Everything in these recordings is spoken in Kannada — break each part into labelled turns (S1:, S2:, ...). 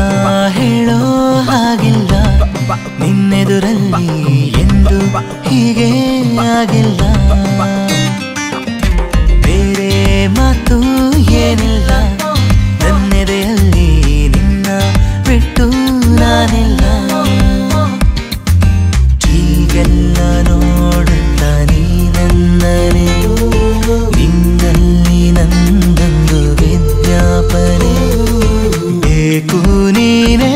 S1: ಹೇಳೋ ಹಾಗಿಲ್ಲ ನಿನ್ನೆದುರಲ್ಲಿ ಎಂದು ಹೀಗೆ ಆಗಿಲ್ಲ ಬೇರೆ ಮಾತು ಏನಿಲ್ಲ ನನ್ನೆದೆಯಲ್ಲಿ ನಿನ್ನ ಬಿಟ್ಟು ನಾನಿಲ್ಲ ಹೀಗೆಲ್ಲ ನೋಡುತ್ತ ನೀ ನನ್ನನೆ ನಿನ್ನಲ್ಲಿ ನಂದೊಂದು ವಿಜ್ಞಾಪನೆ ಬೇಕು ನೀನೇ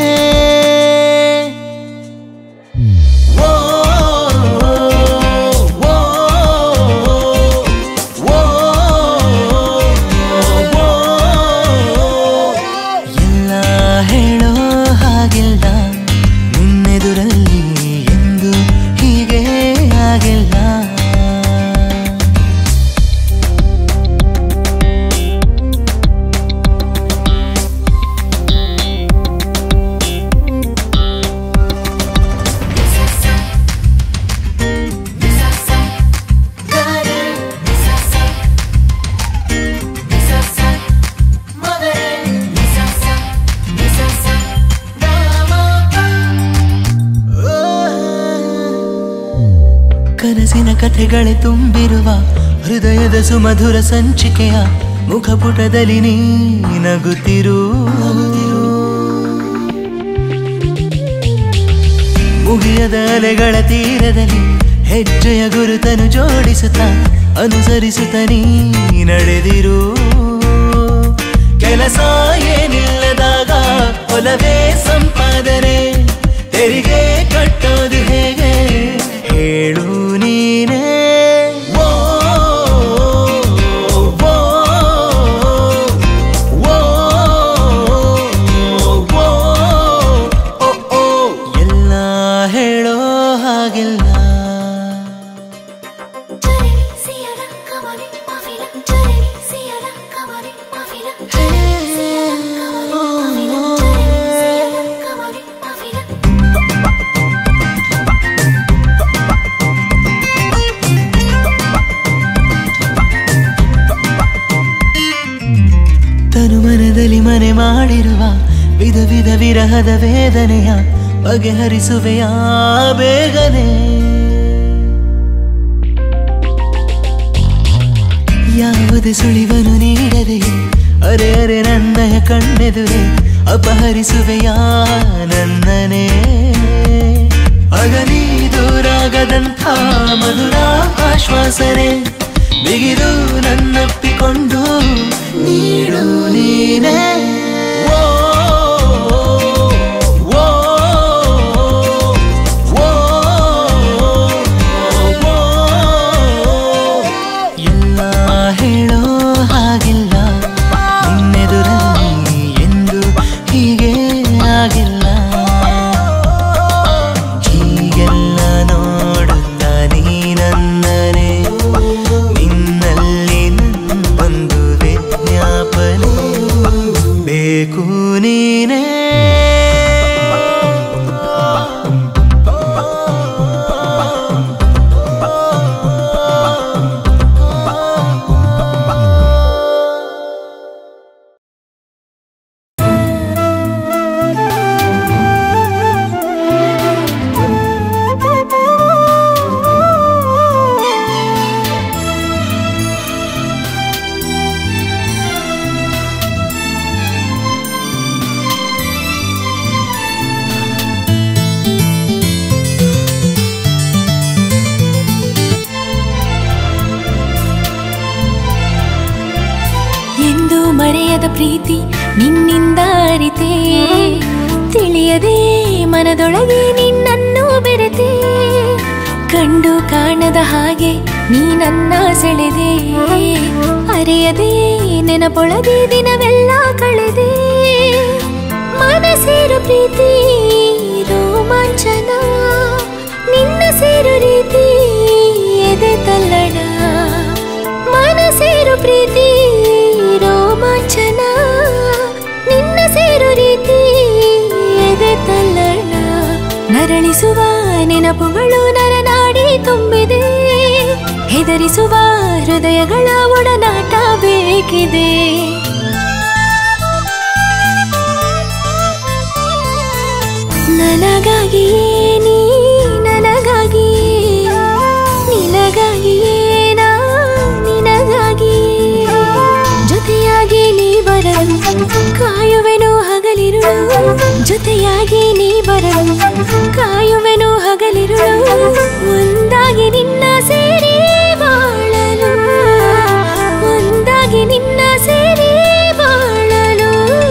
S1: ಓ, ಓ, ಓ, ಓ, ಎಲ್ಲ ಹೇಳೋ ಹಾಗಿಲ್ಲ ನಿನ್ನೆದುರಲ್ಲಿ ಎಂದು ಹೀಗೆ ಆಗಿಲ್ಲ ಕನಸಿನ ಕಥೆಗಳೇ ತುಂಬಿರುವ ಹೃದಯದ ಸುಮಧುರ ಸಂಚಿಕೆಯ ಮುಖಪುಟದಲ್ಲಿ ನೀ ನಗುತ್ತಿರು ಮುಗಿಯದ ಅಲೆಗಳ ತೀರದಲ್ಲಿ ಹೆಜ್ಜೆಯ ಗುರುತನು ಜೋಡಿಸುತ್ತ ಅನುಸರಿಸುತ್ತ ನೀ ನಡೆದಿರು ಕೆಲಸ ಏನಿಲ್ಲದಾಗ ಒಲವೇ ಸಂಪಾದನೆ ತೆರಿಗೆ ಕಟ್ಟೋದು ಹೇಗೆ ಹೇಳು ನೀನೇ ಓ, ಓ, ಓ, ಓ, ಓ, ಓ, ಎಲ್ಲ ಹೇಳೋ ಹಾಗಿಲ್ಲ ತನು ಮನದಲ್ಲಿ ಮನೆ ಮಾಡಿರುವ ವಿಧ ವಿಧ ವಿರಹದ ವೇದನೆಯ ಬಗೆಹರಿಸುವೆಯ ಬೇಗನೆ ಯಾವುದೇ ಸುಳಿವನು ನೀಡದೆ ಅರೆ ಅರೆ ನನ್ನಯ ಕಣ್ಣೆದುರೆ ಅಪಹರಿಸುವೆಯ ನನ್ನನೇ ಅಗಲಿ ದೂರಾಗದಂಥ ಮಧುರ ಆಶ್ವಾಸನೆ ಬಿಗಿದು ನನ್ನಪ್ಪಿಕೊಂಡು ನೀಡು ನೀನೇ ಓ, ಓ, ಓ, ಓ, ಎಲ್ಲ ಹೇಳೋ ಹಾಗಿಲ್ಲ ನಿನ್ನೆದುರಲ್ಲಿ ಎಂದು ಹೀಗೆ ಆಗಿಲ್ಲ ಹೀಗೆಲ್ಲ ನೋಡುತ್ತ ನೀ ನನ್ನನೆ ನಿನ್ನಲ್ಲಿ ಒಂದು ವಿಜ್ಞಾಪನೆ ಬೇಕು ನೀನೇ
S2: ಎಂದು ಮರೆಯದ ಪ್ರೀತಿ ನಿನ್ನಿಂದ ಅರಿತೆ ತಿಳಿಯದೆ ಮನದೊಳಗೆ ನಿನ್ನನ್ನು ಬೆರೆತೆ ಕಂಡು ಕಾಣದ ಹಾಗೆ ನೀ ನನ್ನ ಸೆಳೆದೆ ಅರೆಯದೆ ನೆನಪೊಳಗೆ ದಿನವೆಲ್ಲ ಕಳೆದೆ ಮನಸೇರು ಪ್ರೀತಿ ರೋಮಾಂಚನ ನಿನ್ನ ಸೇರು ರೀತಿ ಎದೆ ತಲ್ಲಣ ಮನಸೇರು ಪ್ರೀತಿ ರೋಮಾಂಚನ ನಿನ್ನ ಸೇರು ರೀತಿ ಎದೆ ತಲ್ಲಣ ನರಳಿಸುವ ನೆನಪುಗಳು ನರನಾಡಿ ತುಂಬಿದೆ ಹೆದರಿಸುವ ಹೃದಯಗಳ ಒಡನಾಟ ಬೇಕಿದೆ ನನಗಾಗಿಯೇ ನೀ ನನಗಾಗಿಯೇ ನಿನಗಾಗಿಯೇ ನಾ ನಿನಗಾಗಿಯೇ ಜೊತೆಯಾಗಿ ನೀ ಬರಲು ಕಾಯುವೆನು ಹಗಲಿರುಳು ಜೊತೆಯಾಗಿ ನೀ ಬರಲು ಕಾಯುವೆನು ಹಗಲಿರುಳು ಒಂದಾಗಿ ನಿನ್ನ ಸೇರಿ ಬಾಳಲು ಒಂದಾಗಿ ನಿನ್ನ ಸೇರಿ ಬಾಳಲು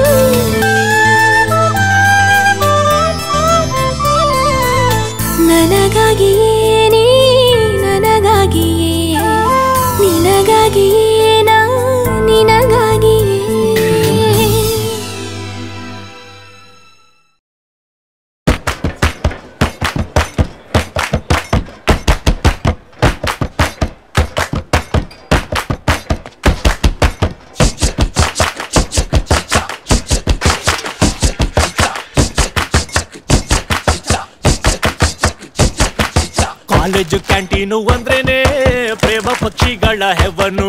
S2: ನನಗಾಗಿಯೇ ನೀ ನನಗಾಗಿಯೇ ನಿನಗಾಗಿಯೇ ನಾ ನಿನಗಾಗಿಯೇ
S3: ಕಾಲೇಜು ಕ್ಯಾಂಟೀನು ಅಂದ್ರೇನೆ ಪ್ರೇಮ ಪಕ್ಷಿಗಳ ಹೆವನು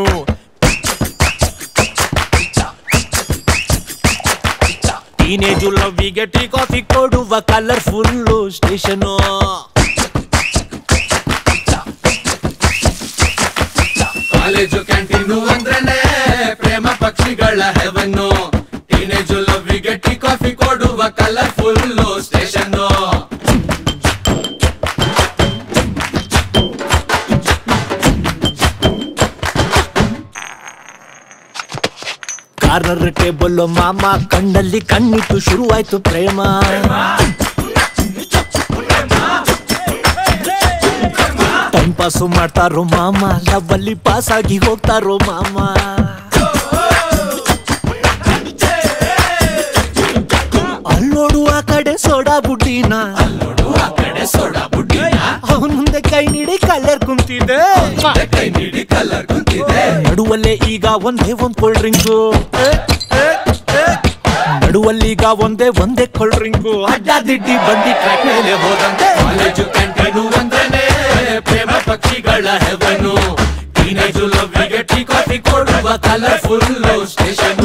S3: ಟೀನೇಜು ಲವ್ವಿಗೆ ಟೀ ಕಾಫಿ ಕೊಡುವ ಕಲರ್ಫುಲ್ಲು ಸ್ಟೇಷನು
S4: ಕಾಲೇಜು ಕ್ಯಾಂಟೀನು ಅಂದ್ರೇನೆ ಪ್ರೇಮ ಪಕ್ಷಿಗಳ ಹೆವನ್ನು ಟೀನೇಜು ಲವ್ವಿಗೆ ಟೀ ಕಾಫಿ ಕೊಡುವ ಕಲರ್ಫುಲ್ ಸ್ಟೇಷನ್
S3: ಕಾರ್ನರ್ ಟೇಬಲ್ ಮಾಮ ಕಣ್ಣಲ್ಲಿ ಕಣ್ಣಿಟ್ಟು ಶುರುವಾಯ್ತು ಪ್ರೇಮ ಟೈಮ್ ಪಾಸು ಮಾಡ್ತಾರೋ ಮಾಮ ಲವ್ವಲ್ಲಿ ಪಾಸ್ ಆಗಿ ಹೋಗ್ತಾರೋ ಮಾಮ ಅಲ್ಲೋಡು ಆ ಕಡೆ ಸೋಡಾ ಬುಡ್ಡಿನ
S4: ಆ ಕಡೆ ಸೋಡಾ ಬುಡ್ಡಿನ
S3: ಅವನ್ ಮುಂದೆ ಕೈ ನೀಡಿ ಕಲ್ಲರ್ ಕುಂತಿದೆ
S4: ಕೈ ನೀಡಿ ಕಲರ್ ಕುಂತಿದೆ
S3: ನಡುವಲ್ಲೇ ಈಗ ಒಂದೇ ಒಂದ್ ಕೋಲ್ಡ್ ಡ್ರಿಂಕು ನಡುವಲ್ಲೀಗ ಒಂದೇ ಒಂದೇ ಕೋಲ್ಡ್ ಡ್ರಿಂಕು ಅಡ್ಡ ದಿಡ್ಡಿ ಬಂದಿ ಟ್ರ್ಯಾಕ್ ಮೇಲೆ ಹೋದಂತೆ
S4: ಕಾಲೇಜು ಕ್ಯಾಂಟೀನು ಅಂದ್ರೇನೆ ಪ್ರೇಮ ಪಕ್ಷಿಗಳ ಹೆವನ್ನು ಟೀನೇಜು ಲವ್ವಿಗೆ ಟೀ ಕಾಫಿ ಕೊಡುವ ಕಲರ್ಫುಲ್ ಸ್ಟೇಷನ್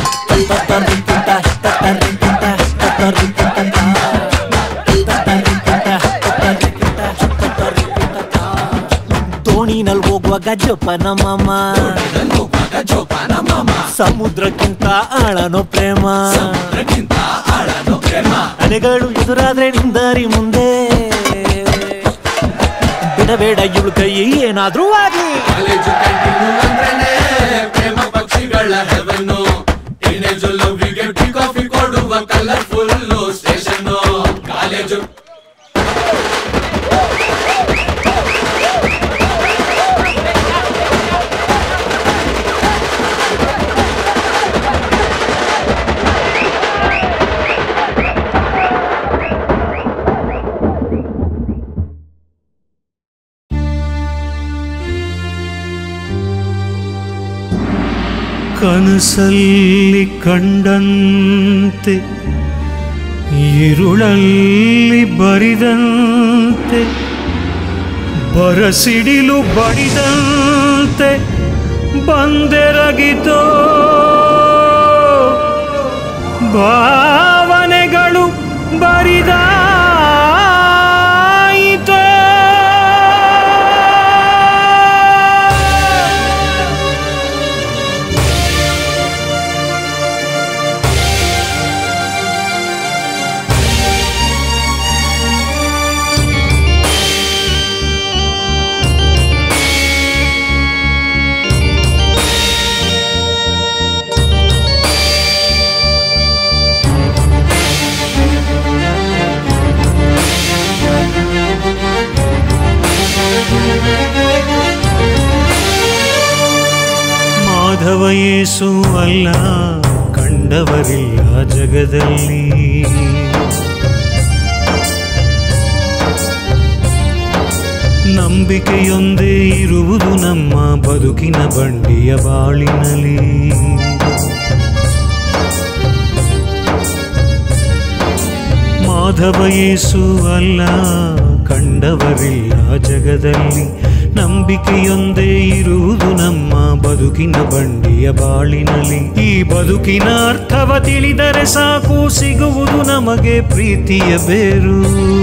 S3: ದೋಣಿನಲ್ಲಿ ಹೋಗುವಾಗ ಜೋಪಾನ ಮಾಮ
S4: ಜೋಪಾನ ಮಾಮ
S3: ಸಮುದ್ರಕ್ಕಿಂತ ಆಳನೋ ಪ್ರೇಮ
S4: ಅದಕ್ಕಿಂತ ಆಳನು ಪ್ರೇಮ
S3: ಅಲೆಗಳು ಎದುರಾದ್ರೆ ನಿಂದಾರಿ ಮುಂದೆ ಬಿಡಬೇಡ ಇವಳು ಕೈ ಏನಾದ್ರೂ ಆಗ್ಲಿ
S4: ಕಾಲೇಜು ಕ್ಯಾಂಟೀನು ಅಂದ್ರೇನೆ ಪ್ರೇಮ ಪಕ್ಷಿಗಳ ಹೆವನ್ನು ಟೀನೇಜು ಲವ್ವಿಗೆ ಟೀ ಕಾಫಿ ಕೊಡುವ ಕಲರ್ಫುಲ್ ಸ್ಟೇಷನ್ ಕಾಲೇಜು
S5: ಕನಸಲ್ಲಿ ಕಂಡಂತೆ ഇരുളಲ್ಲಿ ಬರಿದಂತೆ ಬರಸಿಡಿಲು ಬಡಿದಂತೆ ಬಂದೆರಗಿತೋ ಭಾವನೆಗಳು ಬರಿದಾಯಿತೋ ಮಾಧವ ಯೇಸು ಅಲ್ಲ ಕಂಡವರಿಲ್ಲ ಜಗದಲ್ಲಿ ನಂಬಿಕೆಯೊಂದೇ ಇರುವುದು ನಮ್ಮ ಬದುಕಿನ ಬಂಡಿಯ ಬಾಳಿನಲ್ಲಿ ಮಾಧವ ಯೇಸು ಅಲ್ಲ ಕಂಡವರಿಲ್ಲ ಜಗದಲ್ಲಿ ನಂಬಿಕೆಯೊಂದೇ ಇರುವುದು ನಮ್ಮ ಬದುಕಿನ ಬಂಡಿಯ ಬಾಳಿನಲ್ಲಿ ಈ ಬದುಕಿನ ಅರ್ಥವ ತಿಳಿದರೆ ಸಾಕು ಸಿಗುವುದು ನಮಗೆ ಪ್ರೀತಿಯ ಬೇರು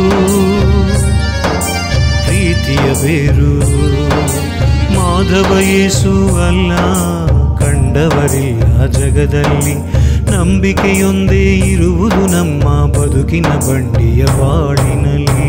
S5: ಪ್ರೀತಿಯ ಬೇರು ಮಾಧವ ಯೇಸು ಅಲ್ಲ ಕಂಡವರಿಲ್ಲ ಜಗದಲ್ಲಿ ನಂಬಿಕೆಯೊಂದೇ ಇರುವುದು ನಮ್ಮ ಬದುಕಿನ ಬಂಡಿಯ ಬಾಳಿನಲ್ಲಿ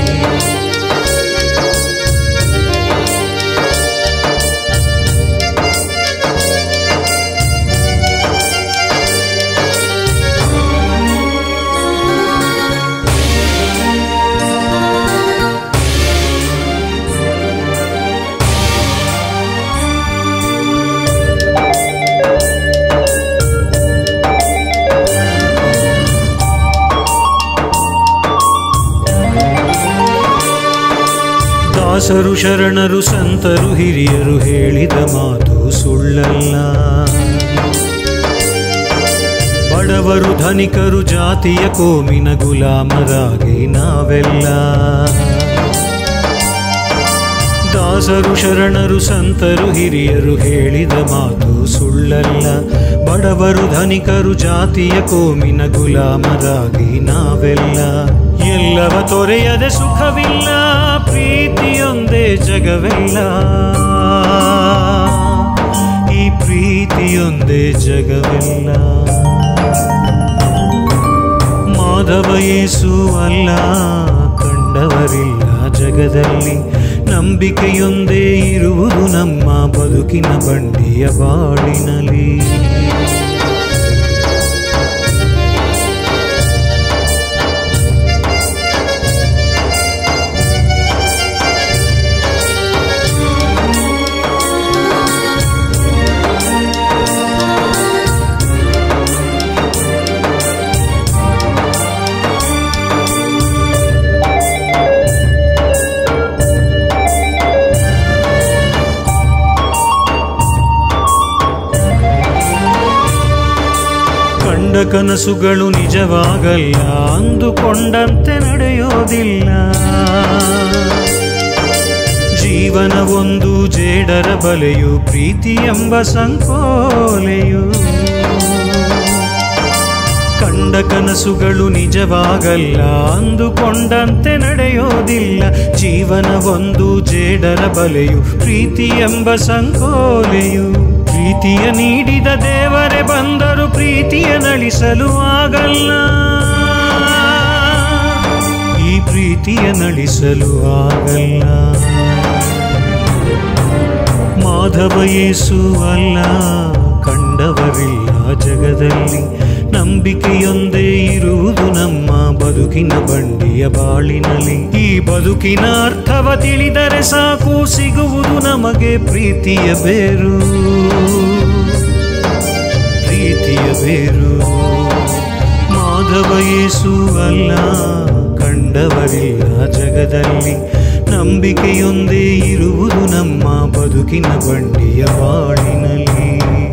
S5: ದಾಸರು ಶರಣರು ಸಂತರು ಹಿರಿಯರು ಹೇಳಿದ ಮಾತು ಸುಳ್ಳಲ್ಲ ಬಡವರು ಧನಿಕರು ಜಾತಿಯ ಕೋಮಿನ ಗುಲಾಮರಾಗಿ ನಾವೆಲ್ಲ ದಾಸರು ಶರಣರು ಸಂತರು ಹಿರಿಯರು ಹೇಳಿದ ಮಾತು ಸುಳ್ಳಲ್ಲ ಬಡವರು ಧನಿಕರು ಜಾತಿಯ ಕೋಮಿನ ಗುಲಾಮರಾಗಿ ನಾವೆಲ್ಲ ಎಲ್ಲವ ತೊರೆಯದೆ ಸುಖವಿಲ್ಲ ಪ್ರೀತಿಯೊಂದೇ ಜಗವೆಲ್ಲ ಈ ಪ್ರೀತಿಯೊಂದೇ ಜಗವೆಲ್ಲ ಮಾಧವ ಯೇಸು ಅಲ್ಲ ಕಂಡವರಿಲ್ಲ ಜಗದಲ್ಲಿ ನಂಬಿಕೆಯೊಂದೇ ಇರುವುದು ನಮ್ಮ ಬದುಕಿನ ಬಂಡಿಯ ಬಾಳಿನಲ್ಲಿ ಕಂಡ ಕನಸುಗಳು ನಿಜವಾಗಲ್ಲ ಅಂದುಕೊಂಡಂತೆ ನಡೆಯೋದಿಲ್ಲ ಜೀವನ ಒಂದು ಜೇಡರ ಬಲೆಯು ಪ್ರೀತಿ ಎಂಬ ಸಂಕೋಲೆಯು ಕಂಡ ಕನಸುಗಳು ನಿಜವಾಗಲ್ಲ ಅಂದುಕೊಂಡಂತೆ ನಡೆಯೋದಿಲ್ಲ ಜೀವನ ಒಂದು ಜೇಡರ ಬಲೆಯು ಪ್ರೀತಿ ಎಂಬ ಸಂಕೋಲೆಯು ಪ್ರೀತಿಯ ನೀಡಿದ ದೇವರೇ ಬಂದರು ಪ್ರೀತಿಯ ನಳಿಸಲು ಆಗಲ್ಲ ಈ ಪ್ರೀತಿಯ ನಳಿಸಲು ಆಗಲ್ಲ ಮಾಧವ ಯೇಸು ಅಲ್ಲ ಕಂಡವರಿಲ್ಲ ಜಗದಲ್ಲಿ ನಂಬಿಕೆಯೊಂದೇ ಇರುವುದು ನಮ್ಮ ಬದುಕಿನ ಬಂಡಿಯ ಬಾಳಿನಲ್ಲಿ ಈ ಬದುಕಿನ ಅರ್ಥವ ತಿಳಿದರೆ ಸಾಕು ಸಿಗುವುದು ನಮಗೆ ಪ್ರೀತಿಯ ಬೇರು ಪ್ರೀತಿಯ ಬೇರು ಮಾಧವ ಯೇಸು ಅಲ್ಲ ಕಂಡವರಿಲ್ಲ ಜಗದಲ್ಲಿ ನಂಬಿಕೆಯೊಂದೇ ಇರುವುದು ನಮ್ಮ ಬದುಕಿನ ಬಂಡಿಯ ಬಾಳಿನಲ್ಲಿ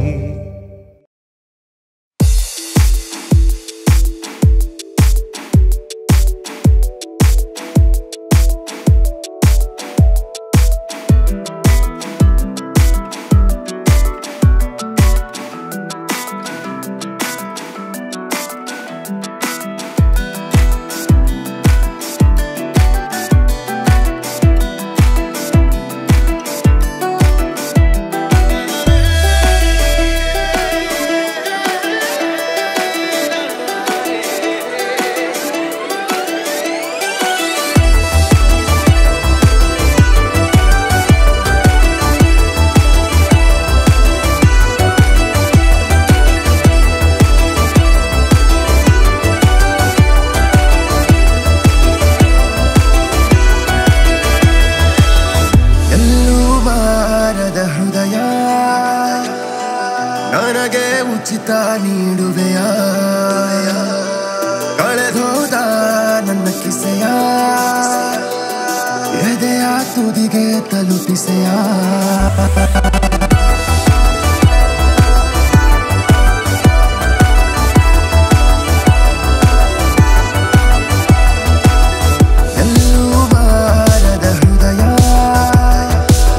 S6: ಎಲ್ಲೂ ಬಾರದ ಹೃದಯ ನನಗೆ ಉಚಿತ ನೀಡುವೆಯ ಕಳೆದೋದ ನನ್ನ ಕಿಸೆಯ ಎದೆಯ ತುದಿಗೆ ತಲುಪಿಸೆಯ ಎಲ್ಲೂ ಬಾರದ ಹೃದಯ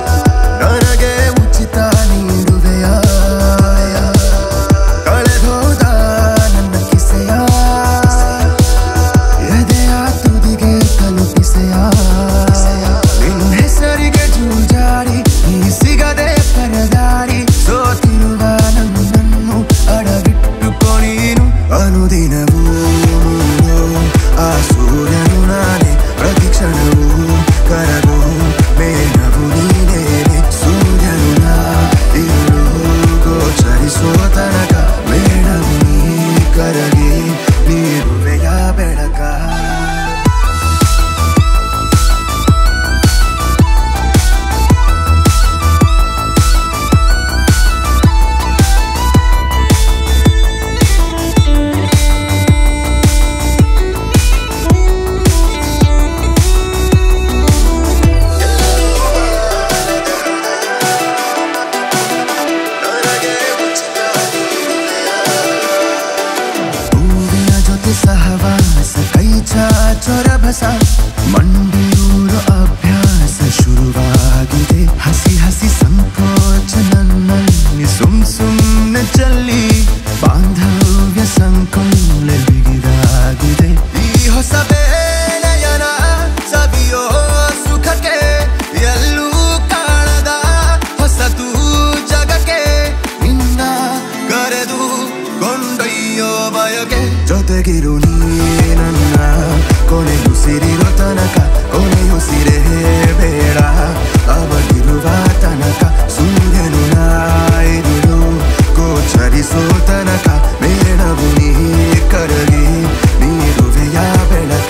S6: ಚೊರಭಸ ಮಂಡಿಯೂರು ಅಭ್ಯಾಸ ಶುರುವಾಗಿದೆ ಹಸಿ ಹಸಿ ಸಂಕೋಚ ನನ್ನಲ್ಲಿ ಸುಮ್ ಸುಮ್ನೆ ಚಲ್ಲಿ ಬಾಂಧವ್ಯ ಸಂಕೋಲ ಬಿಗಿದಾಗಿದೆ ಈ ಹೊಸ ಬೇಳೆಯನ ಸವಿಯೋ ಸುಖಕ್ಕೆ ಎಲ್ಲೂ ಕಾಣದ ಹೊಸತು ಜಗಕ್ಕೆ ನಿನ್ನ ಕರೆದು ಕೊಂಡೊಯ್ಯೋ ಬಯಕೆ ಜೊತೆಗಿರು ನೀ ನನ್ನ ಕೊನೆಯುಸಿರಿರೋ ತನಕ ಕೊನೆಯುಸಿರೇ ಬೇಡ ಅವಗಿರುವ ತನಕ ಸೂರ್ಯನು ನಾಯಿರುಳು ಗೋಚರಿಸೋ ತನಕ ಬೇಡವು ನೀ ಕರಗಿ ನೀರುವೆಯ ಬೆಳಕ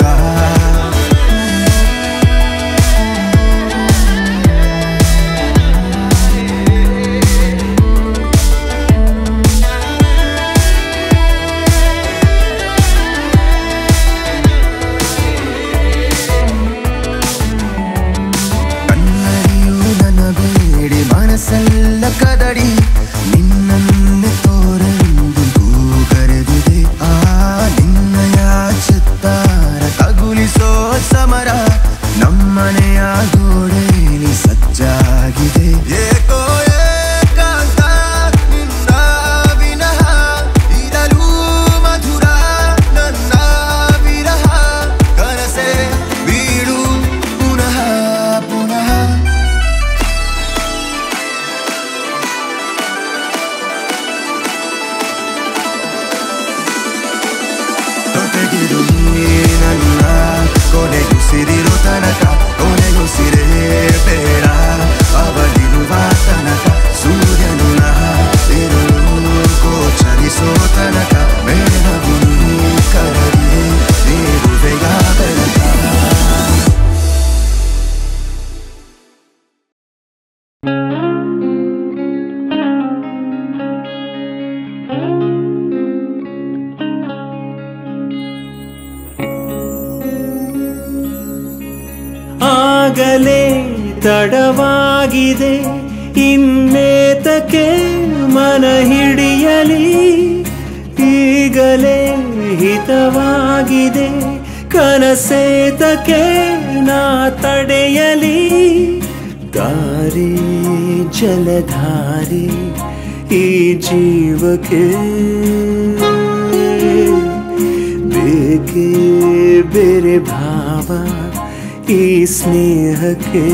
S6: ಕನ್ನಡಿಯು ನನ್ನ ಬೇಡಿ ಮನಸ್ಸೆಲ್ಲ ಕದಡಿ ನಿನ್ನನ್ನೇ ತೋರೆಂದು ಕೂಗರೆದಿದೆ ಆ ನಿನ್ನಯ ಚಿತ್ತಾರ ತಗುಲಿಸೋ ಸಮರ ನಮ್ಮನೆಯ ಗೋಡೆಯಲ್ಲಿ ಸಜ್ಜಾಗಿದೆ ಏಕೋ ಏಕಾಂತ ನಿನ್ನ ವಿನಃ ಇರಲು ಮಧುರ ನನ್ನ ವಿರಹ ಕನಸೆ ಬೀಳು ಪುನಃ ಪುನಃ ಜೊತೆಗಿರು ನೀ ನನ್ನ ಕೊನೆಯುಸಿರಿರೋ ತನಕ ಕೊನೆಯುಸಿರೇ ಬೇಡ ಅವಳಿರುವ ತನಕ ಸೂರ್ಯನು ನಾ ಇರುಳು ಗೋಚರಿಸೋ ತನಕ ಬೇಡವು ನೀ ಕರಡಿ ನೀರುವೆಯ ಬೆಳಕ
S5: ಆಗಲೇ ತಡವಾಗಿದೆ ಇನ್ನೇತಕ್ಕೆ ಮನ ಹಿಡಿಯಲಿ ಈಗಲೇ ಹಿತವಾಗಿದೆ ಕನಸೇತಕ್ಕೆ ನಾ ತಡೆಯಲಿ ದಾರಿ ಜಲಧಾರಿ ಈ ಜೀವಕ್ಕೆ ಬೇಕೇ ಬೇರೆ ಭಾವ ಈ ಸ್ನೇಹಕ್ಕೆ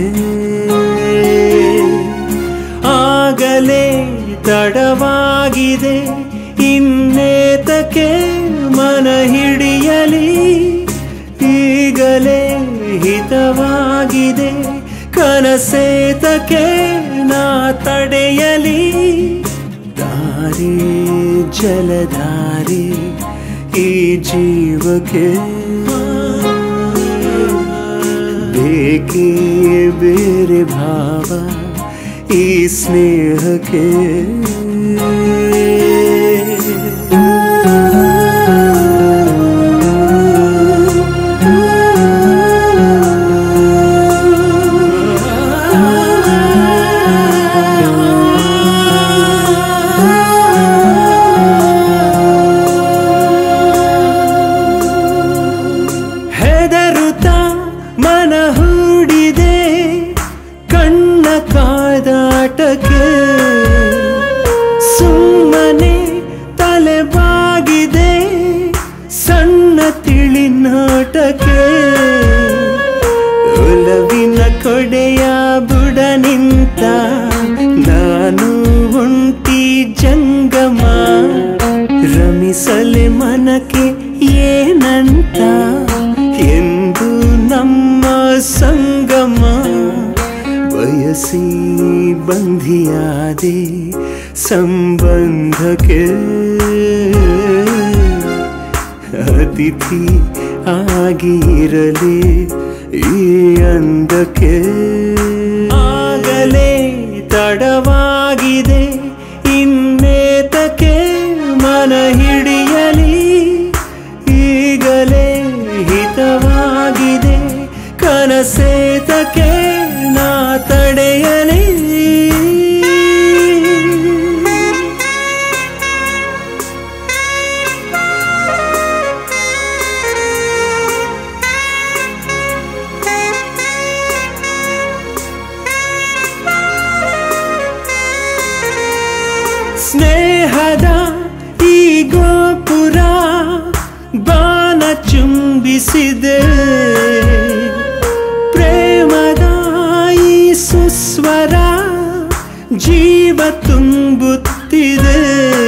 S5: ಆಗಲೇ ತಡವಾಗಿದೆ ಇನ್ನೇತಕ್ಕೆ ಮನ ಹಿಡಿಯಲಿ ಈಗಲೇ ಹಿತವಾಗಿದೆ ಕನಸೇತಕ್ಕೆ ನಾ ತಡೆಯಲಿ ದಾರಿ ಜಲಧಾರಿ ಈ ಜೀವಕ್ಕೆ ಬೇಕೇ ಬೇರೆ ಭಾವ ಈ ಸ್ನೇಹಕ್ಕೆ ಹೆದರುತ್ತ ಮನ ಹೂಡಿದೆ ಕಣ್ಣ ಕಾದಾಟಕ್ಕೆ ಸುಮ್ಮನೆ ತಲೆ ಬಾಗಿದೆ ಸಣ್ಣ ತಿಳಿ ನೋಟಕ್ಕೆ ಒಲವಿನ ಕೊಡೆಯ ಬುಡ ನಿಂತ ನಾನು ಒಂಟಿ ಜಂಗಮ ರಮಿಸಲೆ ಮನಕ್ಕೆ ಏನಂತ ಎಂದು ನಮ್ಮ ಸಂಗಮ ಬಯಸಿ ಬಂಧಿಯಾದೆ ಸಂಬಂಧಕ್ಕೆ ಅತಿಥಿ ಆಗಿರಲಿ ಈ ಅಂದಕ್ಕೆ ಆಗಲೇ ತಡವಾಗಿದೆ ಇನ್ನೇತಕ್ಕೆ ಮನ ಹಿಡಿಯಲಿ ಈಗಲೇ ಹಿತವಾಗಿದೆ ಕನಸೇತಕ್ಕೆ ನಾ ತಡೆಯಲಿ ಸ್ನೇಹದ ಈ ಗೋಪುರ ಬಾನ ಚುಂಬಿಸಿದೆ ಪ್ರೇಮದ ಈ ಸುಸ್ವರ ಜೀವ ತುಂಬುತ್ತಿದೆ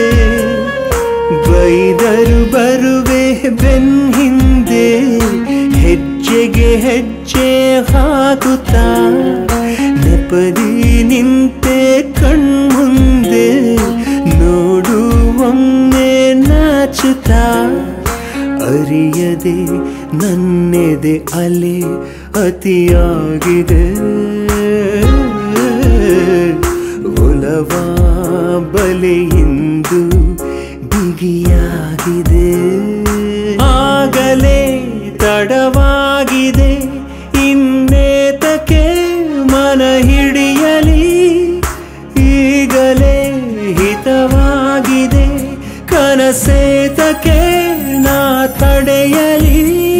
S5: ಬೈದರು ಬರುವೆ ಬೆನ್ ಹಿಂದೆ ಹೆಜ್ಜೆಗೆ ಹೆಜ್ಜೆ ಹಾಕುತ್ತಾ ನೆಪದಿ ನಿಂತೆ ಕಣ್ಮುಂದೆ ನೋಡು ಒಮ್ಮೆ ನಾಚುತ್ತಾ ಅರಿಯದೆ ನನ್ನೆದೆ ಅಲೆ ಅತಿಯಾಗಿದೆ ಒಲವ ಬಲೆಯಿಂದು ಬಿಗಿಯಾಗಿದೆ ಆಗಲೇ ತಡವಾಗಿದೆ ಇನ್ನೇತಕ್ಕೆ ಮನ ಹಿಡಿಯಲಿ ಈಗಲೇ ಹಿತವಾಗಿದೆ ಕನಸೇತಕ್ಕೆ ನಾ ತಡೆಯಲಿ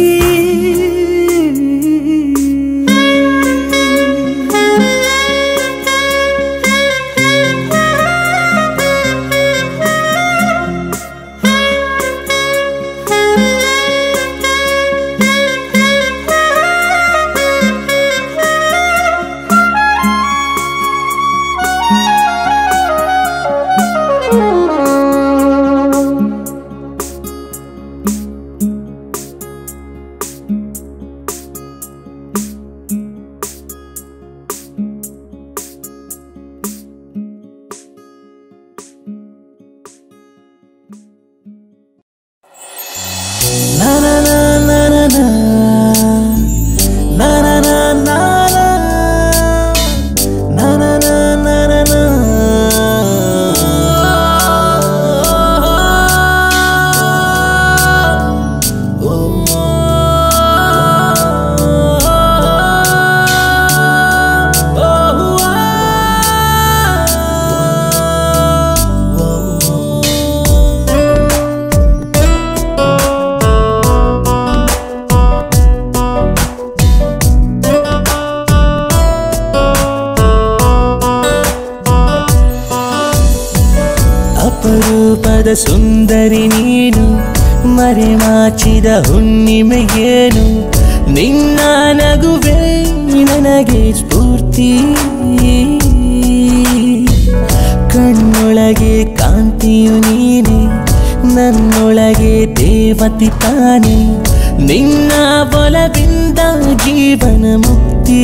S5: ಅಪರೂಪದ ಸುಂದರಿ ನೀನು ಮರೆಮಾಚಿದ ಹುಣ್ಣಿಮೆಗೇನು ನಿನ್ನ ನಗುವೆ ನನಗೆ ಸ್ಫೂರ್ತಿ ಕಣ್ಣೊಳಗೆ ಕಾಂತಿಯು ನೀನೆ ನನ್ನೊಳಗೆ ದೇವತಿ ತಾನೆ ನಿನ್ನ ಬಲವಿಂದ ಜೀವನ ಮುಕ್ತಿ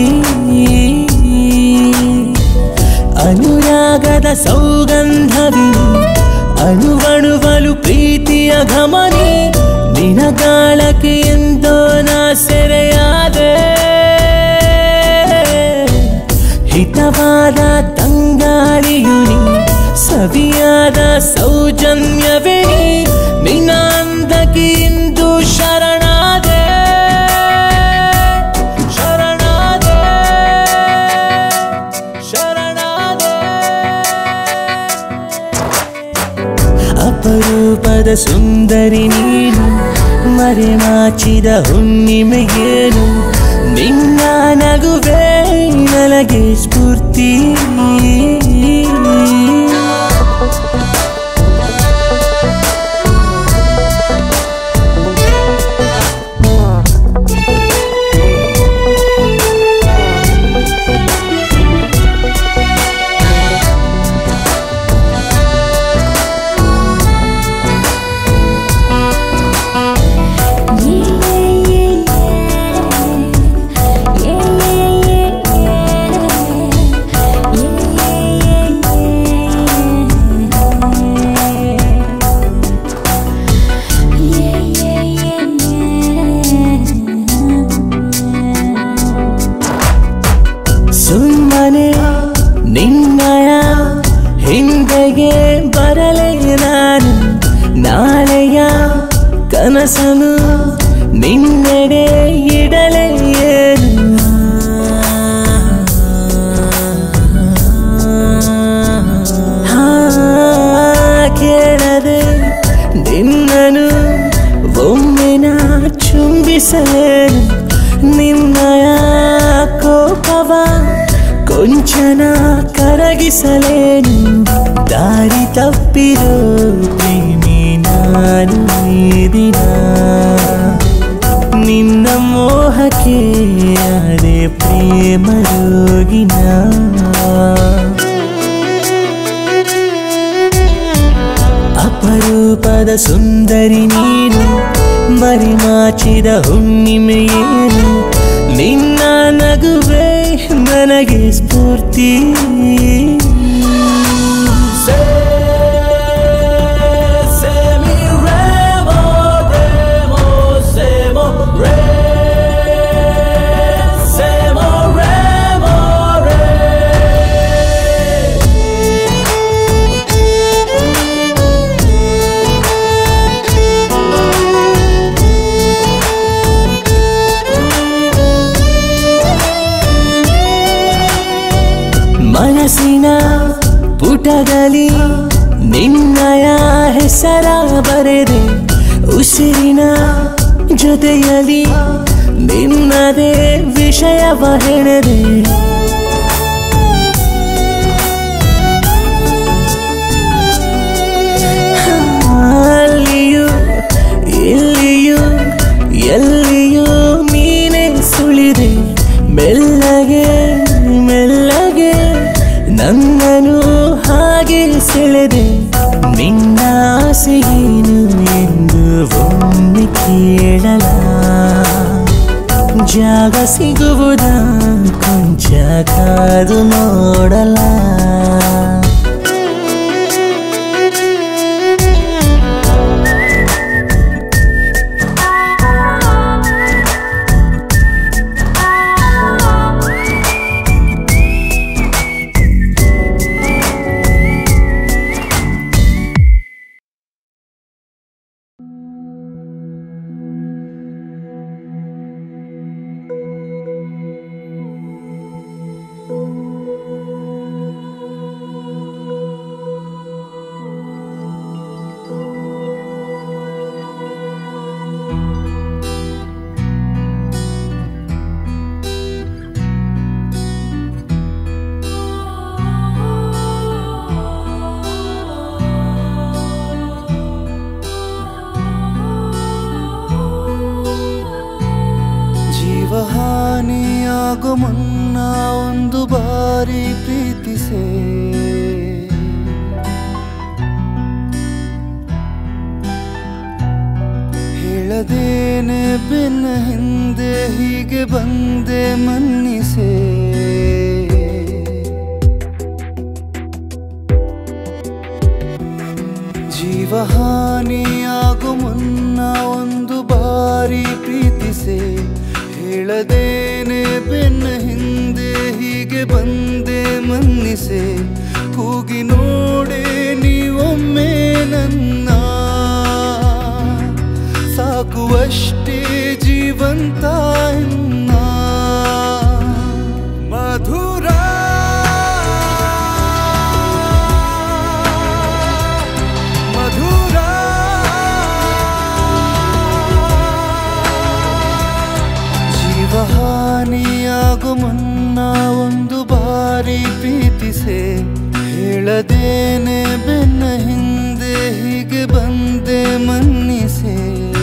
S5: ಅನುರಾಗದ ಸೌಗಂಧವಿನಿ ಅಣುವಣುವಲು ಪ್ರೀತಿಯ ಘಮನಿ ನಿನಗಾಳಕ್ಕೆ ಎಂದೋ ನಾ ಸೆರೆಯಾದೆ ಹಿತವಾದ ತಂಗಾಳಿಯು ನೀ ಸವಿಯಾದ ಸೌಜನ್ಯವೇ ನೀ ನಿನ್ನ ಅಂದಕ್ಕೆ ಇಂದು ಶರಣಾದೆ ಶರಣಾದೆ ಶರಣಾದೆ ಅಪರೂಪದ ಸುಂದರಿ ನೀನು ಮರೆಮಾಚಿದ ಹುಣ್ಣಿಮೆಗೇನು ನಿನ್ನ ನಗುವೆ ನನಗೆ ಸ್ಫೂರ್ತಿ ಸುಮ್ಮನೆ ನಿನ್ನಯ ಹಿಂದೆಗೆ ಬರಲೇ ನಾನು ನಾಳೆಯ ಕನಸನು ನಿನ್ನೆಡೆ ಇಡಲೇ ಏನು ಹಾ, ಕೇಳದೆ ನಿನ್ನನು ಒಮ್ಮೆನ ಚುಂಬಿಸಲೇನು ನಿನ್ನಯ ಕೋಪವ ಕೊಂಚನ ಕರಗಿಸಲೇನು
S1: ದಾರಿ ತಪ್ಪಿರೋ ಪ್ರೇಮಿ ನಾನು ಈ ದಿನ ನಿನ್ನ ಮೋಹಕ್ಕೆ ಅದೇ ಪ್ರೇಮ ರೋಗಿನ ಅಪರೂಪದ ಸುಂದರಿ ನೀನು ಮರಿಮಾಚಿದ ಹುಣ್ಣಿಮೆಯೇನು ನಿನ್ನ ನಗುವೆ ನನಗೆ ಸ್ಫೂರ್ತಿ ಮನಸ್ಸಿನ ಪುಟದಲ್ಲಿ ನಿನ್ನಯ ಹೆಸರ ಬರೆದೆ ಉಸಿರಿನ ಜೊತೆಯಲ್ಲಿ ನಿನ್ನದೇ ವಿಷಯವ ಹೆಣೆದೆ ಅಲ್ಲಿಯೂ ಇಲ್ಲಿಯೂ ಎಲ್ಲಿಯೂ ನೀನೇ ಸುಳಿದೆ ಮೆಲ್ಲಗೆ ಮೆಲ್ಲಗೆ ನನ್ನನು ಹಾಗೆ ಸೆಳೆದೆ ನಿನ್ನ ಆಸೆಯೇನು ಎಂದು ಒಮ್ಮೆ ಕೇಳಲ ಜಾಗ ಸಿಗುವುದ ಕೊಂಚ ಕಾದು ನೋಡಲ
S6: ಜೀವಹಾನಿಯಾಗೋ ಮುನ್ನ ಒಂದು ಬಾರಿ ಪ್ರೀತಿಸೆ ಹೇಳದೇನೆ ಬೆನ್ನ ಹಿಂದೆ ಹೀಗೆ ಬಂದೆ ಮನ್ನಿಸೆ ಜೀವಹಾನಿಯಾಗೋ ಮುನ್ನ ಒಂದು ಬಾರಿ ಪ್ರೀತಿಸೆ ಹೇಳದೇನೆ ಬೆನ್ನ ಹಿಂದೆ ಹೀಗೆ ಬಂದೆ ಮನ್ನಿಸೆ ಕೂಗಿ ನೋಡೆ ನೀವೊಮ್ಮೆ ನನ್ನ ಸಾಕುವಷ್ಟೇ ಜೀವಂತ ಇನ್ನ ಮಧುರ ಮಧುರ ಜೀವಹಾನಿಯಾಗೋ ಮುನ್ನ ಒಂದು ಬಾರಿ ಪ್ರೀತಿಸೆ ಹೇಳದೇನೆ ಬೆನ್ನ ಹಿಂದೆ ಹೀಗೆ ಬಂದೆ ಮನ್ನಿಸೆ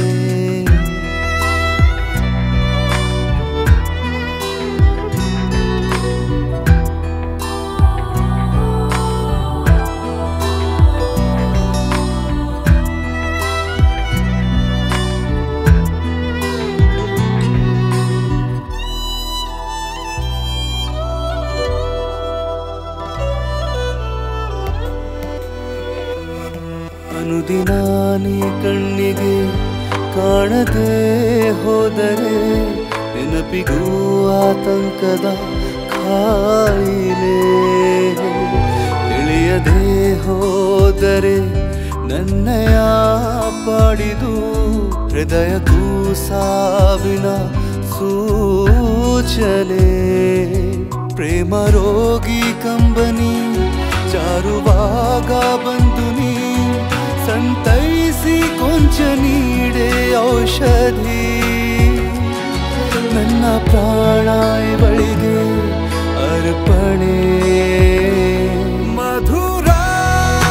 S6: ಅನುದಿನ ನೀ ಕಣ್ಣಿಗೆ ಕಾಣದೆ ಹೋದರೆ ನೆನಪಿಗೂ ಆತಂಕದ ಕಾಯಿಲೆ ತಿಳಿಯದೆ ಹೋದರೆ ನನ್ನಯ ಪಾಡಿದು ಹೃದಯಕ್ಕೂ ಸಾವಿನ ಸೂಚನೆ ಪ್ರೇಮ ರೋಗಿ ಕಂಬನಿ ಜಾರುವಾಗ ಬಂದು ನೀ ಸಂತೈಸಿ ಕೊಂಚ ನೀಡೆ ಔಷಧಿ ನನ್ನ ಪ್ರಾಣ ಇವಳಿಗೆ ಅರ್ಪಣೆ ಮಧುರ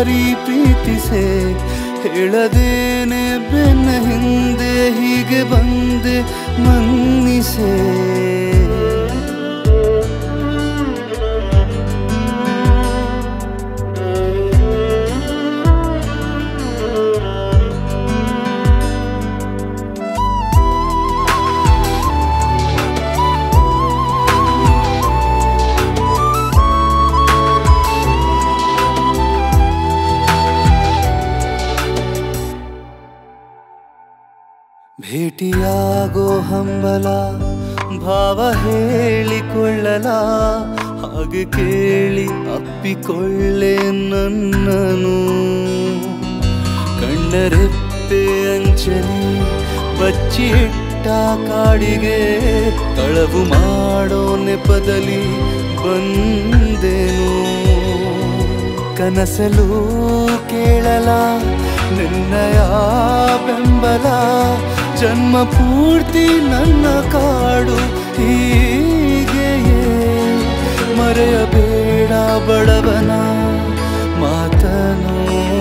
S6: ಮಾರಿ ಪ್ರೀತಿಸೆ ಹೇಳದೇನೆ ಬೆನ್ನ ಹಿಂದೆ ಹೀಗೆ ಬಂದೆ ಮನ್ನಿಸೆ ಭೇಟಿಯಾಗೋ ಹಂಬಲ ಭಾವ ಹೇಳಿಕೊಳ್ಳಲ ಹಾಗೆ ಕೇಳಿ ಅಪ್ಪಿಕೊಳ್ಳೆ ನನ್ನನು ಕಣ್ಣರೆಪ್ಪೆ ಅಂಚಲಿ ಬಚ್ಚಿಟ್ಟ ಕಾಡಿಗೆ ಕಳವು ಮಾಡೋ ನೆಪದಲ್ಲಿ ಬಂದೆನು ಕನಸಲು ಕೇಳಲ ನಿನ್ನಯ ಬೆಂಬಲ ಜನ್ಮ ಪೂರ್ತಿ ನನ್ನ ಕಾಡು ಹೀಗೆಯೇ ಮರೆಯಬೇಡ ಬಡವನ ಮಾತನು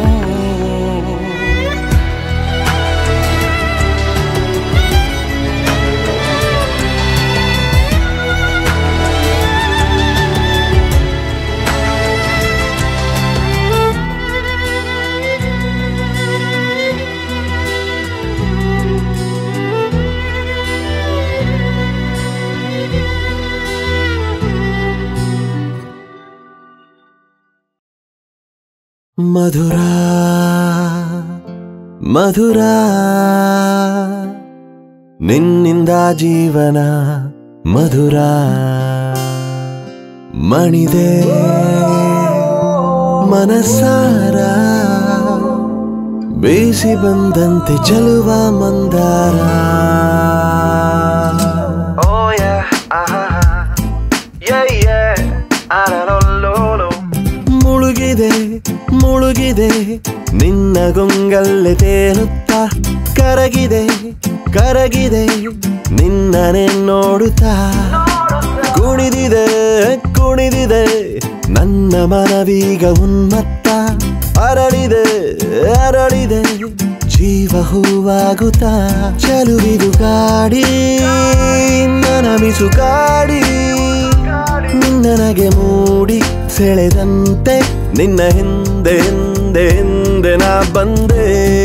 S1: ಮಧುರ ಮಧುರ ನಿನ್ನಿಂದ ಜೀವನ ಮಧುರ ಮಣಿದೆ ಮನಸಾರ ಬೇಸಿ ಬಂದಂತೆ ಚಲುವ ಮಂದಾರ ಮುಳುಗಿದೆ ಮುಳುಗಿದೆ ನಿನ್ನ ಗೊಂಗಲ್ಲೆ ತೇಲುತ್ತಾ ಕರಗಿದೆ ಕರಗಿದೆ ನಿನ್ನನೆ ನೋಡುತ್ತಾ ಕುಣಿದಿದೆ ಕುಣಿದಿದೆ ನನ್ನ ಮನವೀಗ ಉನ್ಮತ್ತ ಅರಳಿದೆ ಅರಳಿದೆ ಜೀವ ಹೂವಾಗುತ್ತಾ ಚಲುವಿದು ಗಾಡಿ ನನಮಿಸು ಗಾಡಿ ನಿನ್ನನಗೆ ಮೂಡಿ ಸೆಳೆದಂತೆ ನಿನ್ನ ಹಿಂದೆ ಹಿಂದೆ ಹಿಂದೆ ನಾ ಬಂದೆ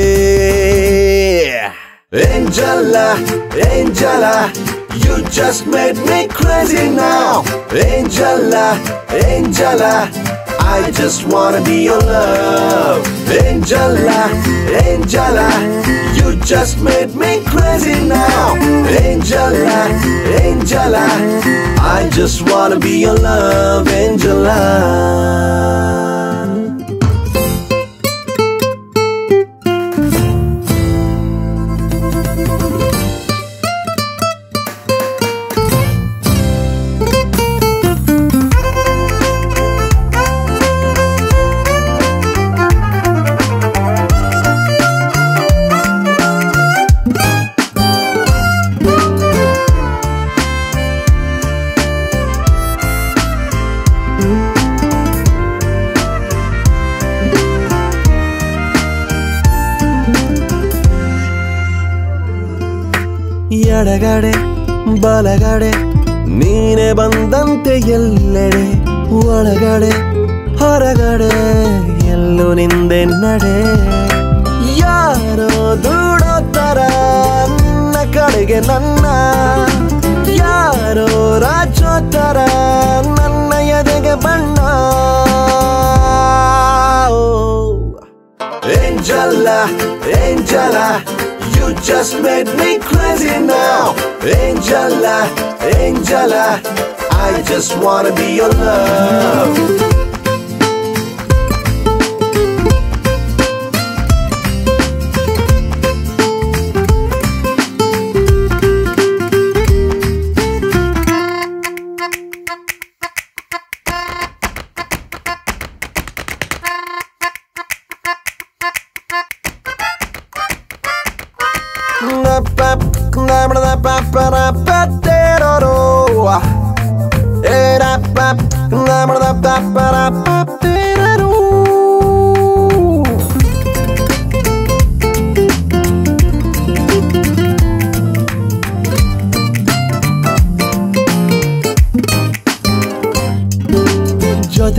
S1: Angela, Angela, you just made me crazy now. Angela, Angela, I just wanna be your love. Angela, Angela, you just made me crazy now. Angela, Angela, I just wanna be your love, Angela. ಎಡಗಡೆ ಬಲಗಡೆ ನೀನೆ ಬಂದಂತೆ ಎಲ್ಲೆಡೆ ಒಳಗಡೆ ಹೊರಗಡೆ ಎಲ್ಲೂ ನಿಂದೆ ನಡೆ ಯಾರೋ ದೂಡೋ ತರ ನಿನ್ನ ಕಡೆಗೆ ನನ್ನ ಯಾರೋ ರಾಜೋ ತರ ನನ್ನ ಎದೆಗೆ ಬಣ್ಣ Angela, Angela, you just made me crazy now. Angela, Angela, I just wanna be your love.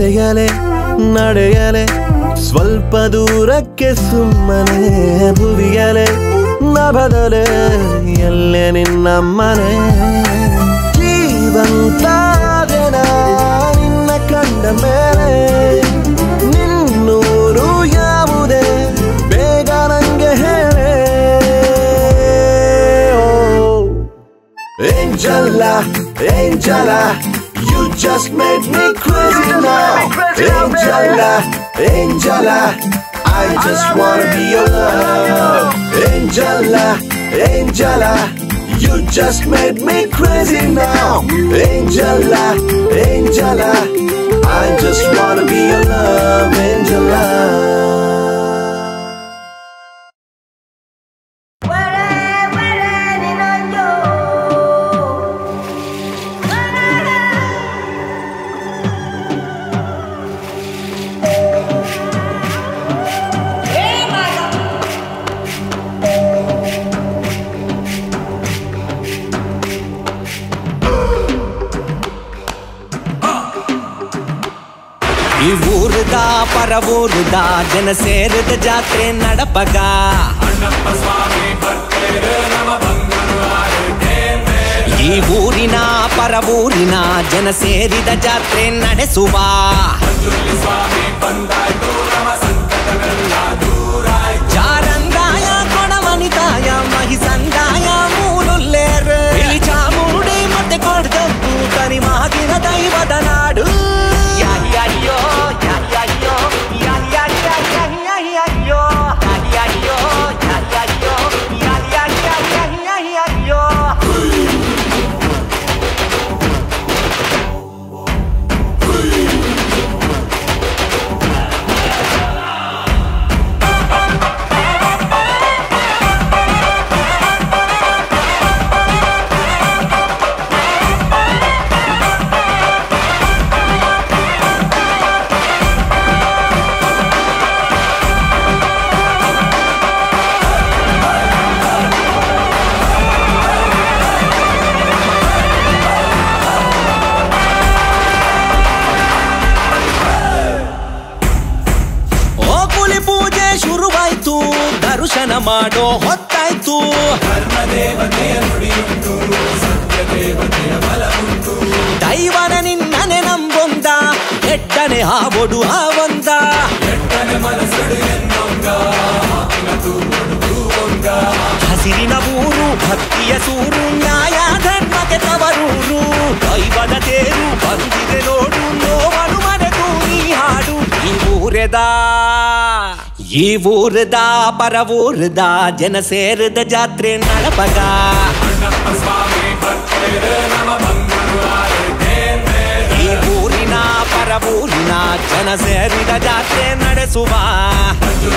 S1: ಜೊತೆಯಲೆ ನಡೆಯಲೆ ಸ್ವಲ್ಪ ದೂರಕ್ಕೆ ಸುಮ್ಮನೆ ಭುವಿಯಲೆ ನಭದಲೆ ಎಲ್ಲೆ ನಿನ್ನ ಮನೆ ಜೀವಂತಾದೆನ ನಿನ್ನ ಕಂಡ ಮೇಲೆ ನಿನ್ನೂರು ಯಾವುದೇ ಬೇಗ ನಂಗೆ ಹೇಳೆ Angela, Angela, you just made me crazy now. Angela, Angela, I just wanna be your love. Angela, Angela, you just made me crazy now. Angela, Angela, I just wanna be your love, Angela.
S3: ಈ ಊರದ ಪರ ಊರದ ಜನ ಸೇರಿದ ಜಾತ್ರೆ ನಡಪಗ ಈ ಊರಿನ ಪರ ಊರಿನ ಜನ ಸೇರಿದ ಜಾತ್ರೆ ನಡೆಸುವ ಜಾರಂದಾಯ ಕೊಣಮನಿತಾಯ ಮಹಿಸಂದಾಯ ಮೂಲುಲ್ಲೇರ್ ಇಲ್ಲಿ ಚಾಮುಂಡಿ ಮತ್ತೆ ಕೊಡ್ದಪ್ಪು ತನಿ ಮಾತಿನ ದೈವದ ನಾಡು ಯಾಯ್ಯಯ್ಯೋ, ಯಾಯ್ಯಯ್ಯೋ, ಯಾಯ್ಯಯ್ಯಯ್ಯಯ್ಯಯ್ಯಯ್ಯೋ, ಯಾಯ್ಯಯ್ಯೋ, ಯಾಯ್ಯಯ್ಯೋ, ಯಾಯ್ಯಯ್ಯಯ್ಯಯ್ಯಯ್ಯಯ್ಯೋ. ಓ ಕುಲಿ ಪೂಜೆ ಶುರುವಾಯ್ತು ದರ್ಶನ ಮಾಡೋ ಹೊತ್ತಾಯ್ತು ದೈವನ ನಿನ್ನನೆ ನಂಬೊಂದ ಎಟ್ಟನೆ ಹಾವೊಡು ಹಾವೊಂದ ಹಸಿರಿನ ಊರು ಭಕ್ತಿಯ ಸೂರು ನ್ಯಾಯ ಧರ್ಮಕ್ಕೆ ತವರೂರು ದೈವದ ತೇರು ಬಂದಿದೆ ನೋಡು ನೋವನು ಮನೆದು ನೀ ಹಾಡು ಈ ಊರೆದ ಈ ಊರದ ಪರ ಊರದ ಜನ ಸೇರಿದ ಜಾತ್ರೆ ನಡಪಗ ಈ ಊರಿನ ಪರ ಊರಿನ ಜನ ಸೇರಿದ ಜಾತ್ರೆ ನಡೆಸುವ